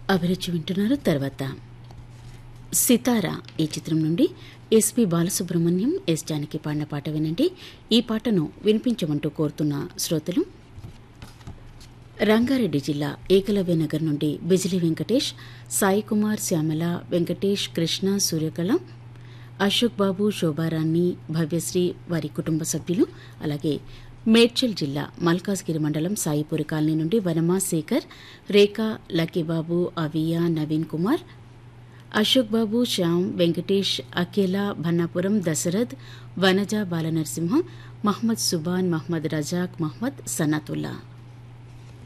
అభిరుచి వింటున్నారు తర్వాత సితారా ఈ చిత్రం నుండి ఎస్పి బాలసుబ్రహ్మణ్యం ఎస్ జానకి పాడిన పాట వినండి ఈ పాటను వినిపించమంటూ కోరుతున్న శ్రోతలు రంగారెడ్డి జిల్లా ఏకలవ్య నగర్ నుండి బిజిలి వెంకటేష్ సాయి కుమార్ శ్యామల వెంకటేష్ కృష్ణ సూర్యకళ అశోక్ బాబు శోభారాణి భవ్యశ్రీ వారి కుటుంబ సభ్యులు అలాగే మేడ్చల్ జిల్లా మల్కాజ్గిరి మండలం సాయిపూరి కాలనీ నుండి వనమా శేఖర్ రేఖా లక్కీబాబు అవియా నవీన్ కుమార్ అశోక్ బాబు శ్యామ్ వెంకటేష్ అఖిల భన్నాపురం దశరథ్ వనజ బాలనరసింహ మహమ్మద్ సుబాన్ మహమ్మద్ రజాక్ మహమ్మద్ సనాతుల్లా